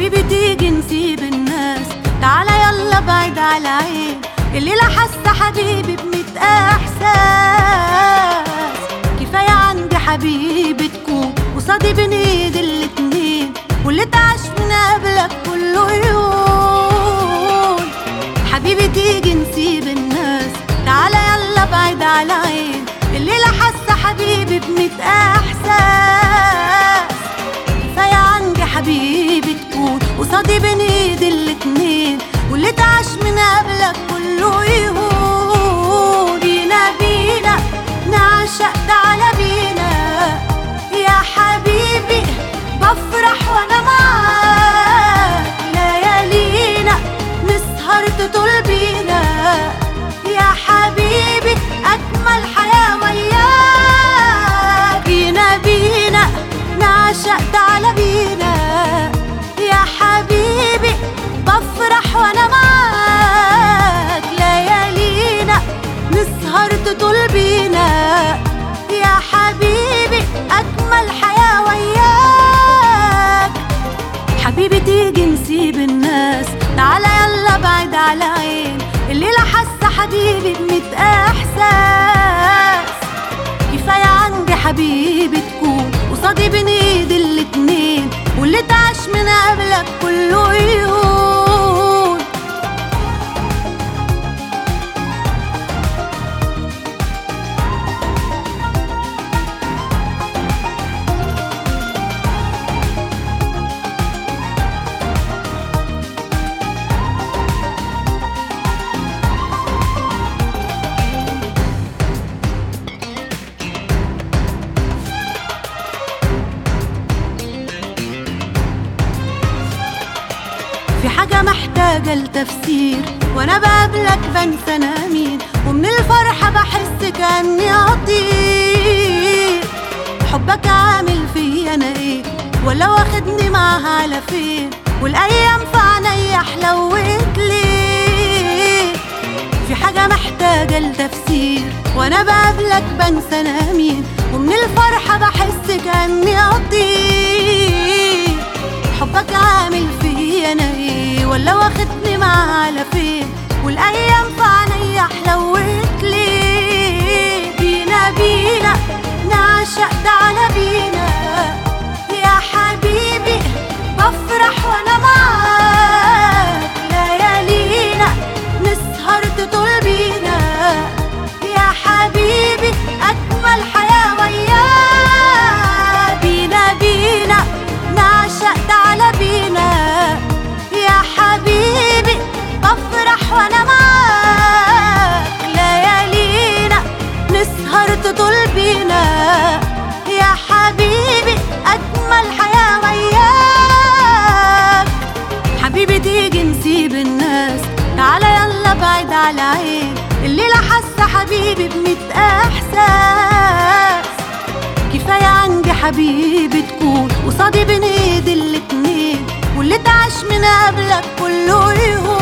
حبيبي تيجي نسيب الناس تعالى يلا بعيد على عين الليلة حاسة حبيبي بميت احساس كفاية عندي حبيبي تكون قصادي بين ايد الاتنين واللي اتعاش من قبلك كله يقول حبيبي تيجي نسيب الناس تعالى يلا بعيد على عين الليلة حاسة حبيبي بميت احساس كفاية عندي حبيبي تكون قصادي بين ايد الاتنين واللي اتعاش من قبلك كله يهون بينا بينا نعشق تعالى بينا يا حبيبي بفرح وانا معاك ليالينا نسهر تطول بينا يا حبيبي اجمل حياه وياك بينا بينا نعشق تعالى بينا يا حبيبي بفرح وانا معاك ليالينا نسهر تطول بينا يا حبيبي اجمل حياه وياك حبيبي تيجي نسيب الناس تعالى يلا بعيد على عين الليلة حاسة حبيبي بميت احساس كفاية عندي حبيبي تكون قصادي بين ايد الاتنين واللي اتعاش من قبلك كله يهون في حاجة محتاجة لتفسير وانا بقابلك بنسى انا مين ومن الفرحة بحس كأني اطير حبك عامل فيا انا ايه ولا واخدني معاها على فين والايام في عينيا حلوت ليه في حاجة محتاجة لتفسير وانا بقابلك بنسى انا مين ومن الفرحة بحس كأني اطير حبك عامل فيا انا ايه ولا واخدني معاه على فين والايام في عينيا حلوت ليه بينا بينا نعشق تعالى بينا يا حبيبي بفرح وانا معاك ليالينا نسهر تطول بينا يا حبيبي اجمل حياه وياك بينا بينا نعشق تعالى بينا يا حبيبي بفرح وانا معاك ليالينا نسهر تطول بينا يا حبيبي اجمل حياه وياك حبيبي تيجي نسيب الناس تعالى يلا بعيد على عين الليلة حاسة حبيبي بميت احساس كفاية عندي حبيبي تكون قصادي بين ايد الاتنين واللي اتعاش من قبلك كله يهون